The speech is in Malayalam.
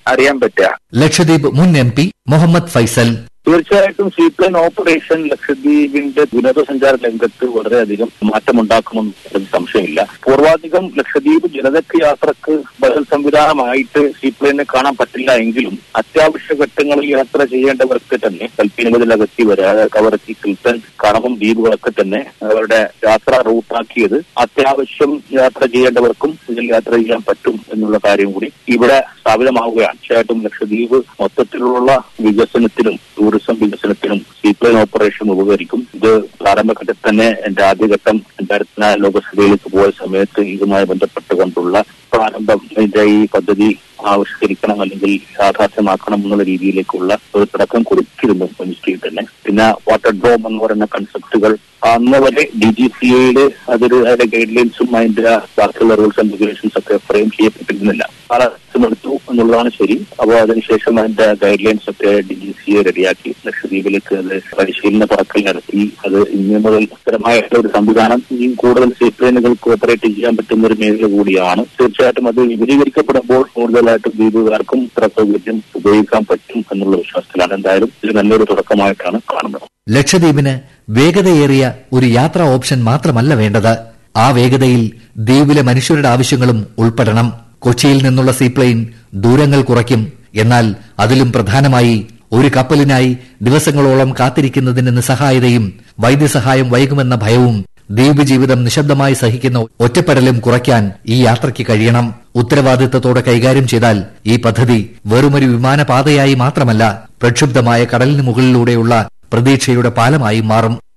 അറിയാൻ പറ്റുക ലക്ഷദ്വീപ് മുൻ എം പി മുഹമ്മദ് ഫൈസൽ തീർച്ചയായിട്ടും സീപ്ലെയിൻ ഓപ്പറേഷൻ ലക്ഷദ്വീപിന്റെ വിനോദസഞ്ചാര രംഗത്ത് വളരെയധികം മാറ്റമുണ്ടാക്കുമെന്ന് സംശയമില്ല പൂർവാധികം ലക്ഷദ്വീപ് ജനതയ്ക്ക് യാത്രക്ക് ബദൽ സംവിധാനമായിട്ട് സീപ്ലെയിനെ കാണാൻ പറ്റില്ല എങ്കിലും അത്യാവശ്യ ഘട്ടങ്ങളിൽ യാത്ര ചെയ്യേണ്ടവർക്ക് തന്നെ കൽപ്പീനകത്തിലകത്തി വരാതെ കവറത്തി കിൽത്തൻ കണവും ദ്വീപുകളൊക്കെ തന്നെ അവരുടെ യാത്ര റൂട്ടാക്കിയത് അത്യാവശ്യം യാത്ര ചെയ്യേണ്ടവർക്കും ഇതിൽ യാത്ര ചെയ്യാൻ പറ്റും എന്നുള്ള കാര്യം കൂടി ഇവിടെ സ്ഥാപിതമാവുകയാണ് തീർച്ചയായിട്ടും ലക്ഷദ്വീപ് മൊത്തത്തിലുള്ള വികസനത്തിനും ടൂറിസം വികസനത്തിനും സീപ്ലെയിൻ ഓപ്പറേഷൻ ഉപകരിക്കും ഇത് പ്രാരംഭഘട്ടത്തിൽ തന്നെ എന്റെ ആദ്യഘട്ടം രണ്ടായിരത്തി നാല് ലോകസഭയിലേക്ക് പോയ സമയത്ത് ഇതുമായി ബന്ധപ്പെട്ടുകൊണ്ടുള്ള പ്രാരംഭം ഇതിന്റെ ഈ പദ്ധതി ആവിഷ്കരിക്കണം അല്ലെങ്കിൽ യാഥാർത്ഥ്യമാക്കണം എന്നുള്ള രീതിയിലേക്കുള്ള ഒരു തുടക്കം കൊടുത്തിരുന്നു മിനിസ്ട്രിയിൽ തന്നെ പിന്നെ വാട്ടർ ഡ്രോം എന്ന് പറയുന്ന കൺസെപ്റ്റുകൾ അന്ന് വരെ ഡി ജി സി എയുടെ അതൊരു അതിന്റെ ഗൈഡ് ലൈൻസും അതിന്റെ ബാക്കിയുള്ള റൂൾസ് ആൻഡ് റെഗുലേഷൻസ് ഒക്കെ ഫ്രെയിം ചെയ്യപ്പെട്ടിരുന്നില്ല കാലഘട്ടം എടുത്തു എന്നുള്ളതാണ് ശരി അപ്പോൾ അതിനുശേഷം അതിന്റെ ഗൈഡ് ലൈൻസ് ഒക്കെ ഡി ജി സി എ റെഡിയാക്കി ലക്ഷദ്വീപിലേക്ക് അത് പരിശീലന പറക്കൽ നടത്തി അത് ഇനി മുതൽ സ്ഥിരമായിട്ടുള്ള ഒരു സംവിധാനം ഇനിയും കൂടുതൽ സീപ്ലെയിനുകൾക്ക് ഓപ്പറേറ്റ് ചെയ്യാൻ പറ്റുന്ന ഒരു മേഖല കൂടിയാണ് തീർച്ചയായിട്ടും അത് വിപുലീകരിക്കപ്പെടുമ്പോൾ കൂടുതലായിട്ടും ദ്വീപുകാർക്കും ഇത്ര സൗകര്യം ഉപയോഗിക്കാൻ പറ്റും എന്നുള്ള വിശ്വാസത്തിലാണ് എന്തായാലും ഇത് നല്ലൊരു തുടക്കമായിട്ടാണ് കാണുന്നത് ലക്ഷദ്വീപിന് വേഗതയേറിയ ഒരു യാത്രാ ഓപ്ഷൻ മാത്രമല്ല വേണ്ടത് ആ വേഗതയിൽ ദ്വീപിലെ മനുഷ്യരുടെ ആവശ്യങ്ങളും ഉൾപ്പെടണം കൊച്ചിയിൽ നിന്നുള്ള സീപ്ലെയിൻ ദൂരങ്ങൾ കുറയ്ക്കും എന്നാൽ അതിലും പ്രധാനമായി ഒരു കപ്പലിനായി ദിവസങ്ങളോളം കാത്തിരിക്കുന്നതിന് നിസ്സഹായതയും വൈദ്യസഹായം വൈകുമെന്ന ഭയവും ദ്വീപ് ജീവിതം നിശബ്ദമായി സഹിക്കുന്ന ഒറ്റപ്പെടലും കുറയ്ക്കാൻ ഈ യാത്രയ്ക്ക് കഴിയണം ഉത്തരവാദിത്തത്തോടെ കൈകാര്യം ചെയ്താൽ ഈ പദ്ധതി വെറുമൊരു വിമാനപാതയായി മാത്രമല്ല പ്രക്ഷുബ്ധമായ കടലിന് മുകളിലൂടെയുള്ള പ്രതീക്ഷയുടെ പാലമായി മാറും